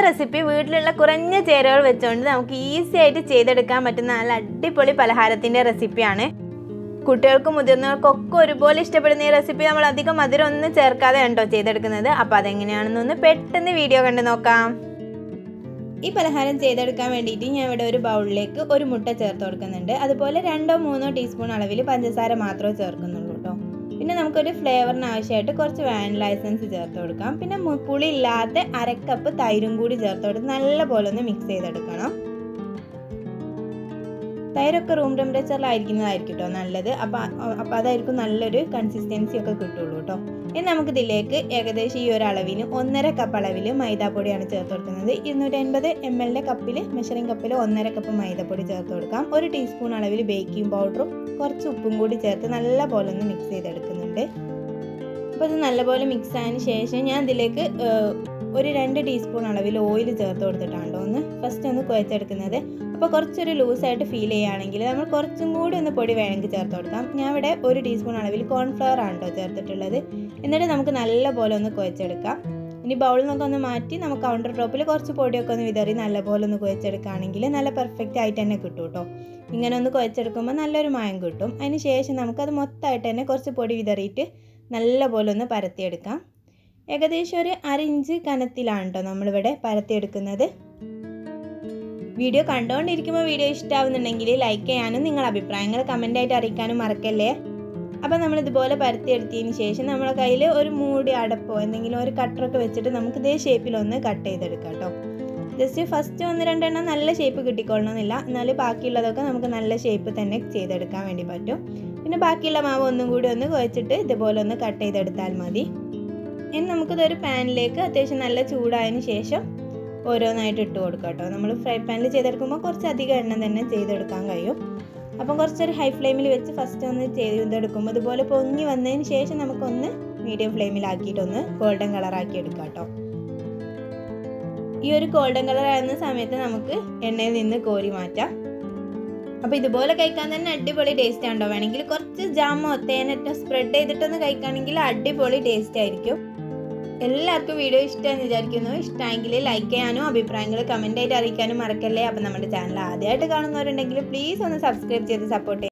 recipe വീട്ടിലുള്ള കുറഞ്ഞ ചേരുവകൾ വെച്ചുകൊണ്ട് നമുക്ക് ഈസി ആയിട്ട് ചെയ്തെടുക്കാൻ പറ്റുന്ന നല്ല അടിപൊളി പലഹാരത്തിൻ്റെ റെസിപ്പിയാണ് കുട്ടികൾക്കും മുതിർന്നവർക്കൊക്കെ ഒരുപോലെ ഇഷ്ടപ്പെടുന്ന ഈ റെസിപ്പി നമ്മൾ അധികം മധുരം ഒന്നും ചേർക്കാതെ ഉണ്ടോ ചെയ്തെടുക്കുന്നത് അപ്പോൾ അതെങ്ങനെയാണെന്നൊന്ന് പെട്ടെന്ന് വീഡിയോ കണ്ട് നോക്കാം ഈ പലഹാരം ചെയ്തെടുക്കാൻ വേണ്ടിയിട്ട് ഞാൻ ഇവിടെ ഒരു ബൗളിലേക്ക് ഒരു മുട്ട ചേർത്ത് കൊടുക്കുന്നുണ്ട് അതുപോലെ രണ്ടോ മൂന്നോ ടീസ്പൂൺ അളവിൽ പഞ്ചസാര മാത്രമേ ചേർക്കുന്നുള്ളൂ കേട്ടോ പിന്നെ നമുക്കൊരു ഫ്ലേവറിന് ആവശ്യമായിട്ട് കുറച്ച് വാനില എസൻസ് ചേർത്ത് കൊടുക്കാം പിന്നെ മു- പുളി ഇല്ലാത്ത അരക്കപ്പ് തൈരും കൂടി ചേർത്ത് കൊടുത്ത് നല്ല പോലെ ഒന്ന് മിക്സ് ചെയ്തെടുക്കണം തൈരൊക്കെ റൂം ടെമ്പറേച്ചറിലായിരിക്കുന്നതായിരിക്കും കേട്ടോ നല്ലത് അപ്പോൾ അപ്പോൾ അതായിരിക്കും നല്ലൊരു കൺസിസ്റ്റൻസി ഒക്കെ കിട്ടുള്ളൂ കേട്ടോ ഇനി നമുക്ക് ഇതിലേക്ക് ഏകദേശം ഈ ഒരു അളവിന് ഒന്നര കപ്പ് അളവിൽ മൈദാപ്പൊടിയാണ് ചേർത്ത് കൊടുക്കുന്നത് ഇരുന്നൂറ്റി അൻപത് എം എല്ലിൻ്റെ കപ്പിൽ മെഷറിംഗ് കപ്പിൽ ഒന്നര കപ്പ് മൈദപ്പൊടി ചേർത്ത് കൊടുക്കാം ഒരു ടീസ്പൂൺ അളവിൽ ബേക്കിംഗ് പൗഡറും കുറച്ച് ഉപ്പും കൂടി ചേർത്ത് നല്ല പോലെ ഒന്ന് മിക്സ് ചെയ്തെടുക്കുന്നുണ്ട് അപ്പോൾ ഇത് നല്ലപോലെ മിക്സ് ആയതിന് ശേഷം ഞാൻ ഇതിലേക്ക് ഏഹ്, ഒരു രണ്ട് ടീസ്പൂൺ അളവിൽ ഓയിൽ ചേർത്ത് കൊടുത്തിട്ടാണ് ഒന്ന് ഫസ്റ്റ് ഒന്ന് കുഴച്ചെടുക്കുന്നത് അപ്പോൾ കുറച്ചൊരു ലൂസായിട്ട് ഫീൽ ചെയ്യുകയാണെങ്കിൽ നമ്മൾ കുറച്ചും കൂടി ഒന്ന് പൊടി വേണമെങ്കിൽ ചേർത്ത് കൊടുക്കാം ഞാൻ ഇവിടെ ഒരു ടീസ്പൂൺ അളവിൽ കോൺഫ്ലവർ ആണ് കേട്ടോ ചേർത്തിട്ടുള്ളത് എന്നിട്ട് നമുക്ക് നല്ല പോലെ ഒന്ന് കുഴച്ചെടുക്കാം ഇനി ബൗളിൽ നിന്നൊക്കെ ഒന്ന് മാറ്റി നമുക്ക് കൗണ്ടർ ടോപ്പിൽ കുറച്ച് പൊടിയൊക്കെ ഒന്ന് വിതറി നല്ല പോലെ ഒന്ന് കുഴച്ചെടുക്കുകയാണെങ്കിൽ നല്ല പെർഫെക്റ്റ് ആയിട്ട് തന്നെ കിട്ടും കേട്ടോ ഇങ്ങനെ ഒന്ന് കുഴച്ചെടുക്കുമ്പോൾ നല്ലൊരു മായം കിട്ടും അതിന് ശേഷം നമുക്കത് മൊത്തമായിട്ട് തന്നെ കുറച്ച് പൊടി വിതറിയിട്ട് നല്ല പോലെ ഒന്ന് പരത്തിയെടുക്കാം ഏകദേശം ഒരു അര ഇഞ്ച് കനത്തിലാണ് കേട്ടോ നമ്മളിവിടെ പരത്തിയെടുക്കുന്നത് വീഡിയോ കണ്ടുകൊണ്ടിരിക്കുമ്പോൾ വീഡിയോ ഇഷ്ടമാവുന്നുണ്ടെങ്കിൽ ലൈക്ക് ചെയ്യാനും നിങ്ങളുടെ അഭിപ്രായങ്ങൾ കമൻ്റായിട്ട് അറിയിക്കാനും മറക്കല്ലേ അപ്പോൾ നമ്മൾ ഇതുപോലെ പരത്തിയെടുത്തതിന് ശേഷം നമ്മുടെ കയ്യിൽ ഒരു മൂടി അടപ്പോ എന്തെങ്കിലും ഒരു കട്ടറൊക്കെ വെച്ചിട്ട് നമുക്ക് ഇതേ ഷേപ്പിലൊന്ന് കട്ട് ചെയ്തെടുക്കാം കേട്ടോ ജസ്റ്റ് ഫസ്റ്റ് ഒന്ന് രണ്ടെണ്ണം നല്ല ഷേപ്പ് കിട്ടിക്കൊള്ളണമെന്നില്ല എന്നാൽ ബാക്കിയുള്ളതൊക്കെ നമുക്ക് നല്ല ഷേപ്പ് തന്നെ ചെയ്തെടുക്കാൻ വേണ്ടി പറ്റും പിന്നെ ബാക്കിയുള്ള മാവ് ഒന്നും കൂടി ഒന്ന് കുഴച്ചിട്ട് ഇതുപോലെ ഒന്ന് കട്ട് ചെയ്തെടുത്താൽ മതി ഇനി നമുക്കിതൊരു പാനിലേക്ക് അത്യാവശ്യം നല്ല ചൂടായതിന് ശേഷം ഓരോന്നായിട്ട് ഇട്ട് കൊടുക്കാം കേട്ടോ നമ്മൾ ഫ്രൈ പാനിൽ ചെയ്തെടുക്കുമ്പോൾ കുറച്ച് അധികം എണ്ണ തന്നെ ചെയ്തെടുക്കാൻ കഴിയും അപ്പം കുറച്ചൊരു ഹൈ ഫ്ലെയിമിൽ വെച്ച് ഫസ്റ്റ് ഒന്ന് ചെയ്തെടുക്കുമ്പോൾ ഇതുപോലെ പൊങ്ങി വന്നതിന് ശേഷം നമുക്കൊന്ന് മീഡിയം ഫ്ലെയിമിലാക്കിയിട്ടൊന്ന് ഗോൾഡൻ കളറാക്കി എടുക്കാം കേട്ടോ ഈ ഒരു ഗോൾഡൻ കളർ ആകുന്ന സമയത്ത് നമുക്ക് എണ്ണയിൽ നിന്ന് കോരി മാറ്റാം അപ്പോൾ ഇതുപോലെ കഴിക്കാൻ തന്നെ അടിപൊളി ടേസ്റ്റ് ഉണ്ടോ വേണമെങ്കിൽ കുറച്ച് ജാമോ തേനറ്റോ സ്പ്രെഡ് ചെയ്തിട്ടൊന്ന് കഴിക്കുകയാണെങ്കിൽ അടിപൊളി ടേസ്റ്റ് ആയിരിക്കും എല്ലാവർക്കും വീഡിയോ ഇഷ്ടമെന്ന് വിചാരിക്കുന്നു ഇഷ്ടമെങ്കിൽ ലൈക്ക് ചെയ്യാനും അഭിപ്രായങ്ങൾ കമൻ്റ് ആയിട്ട് അറിയിക്കാനും മറക്കല്ലേ അപ്പം നമ്മുടെ ചാനൽ ആദ്യമായിട്ട് കാണുന്നവരുണ്ടെങ്കിൽ പ്ലീസ് ഒന്ന് സബ്സ്ക്രൈബ് ചെയ്ത് സപ്പോർട്ട്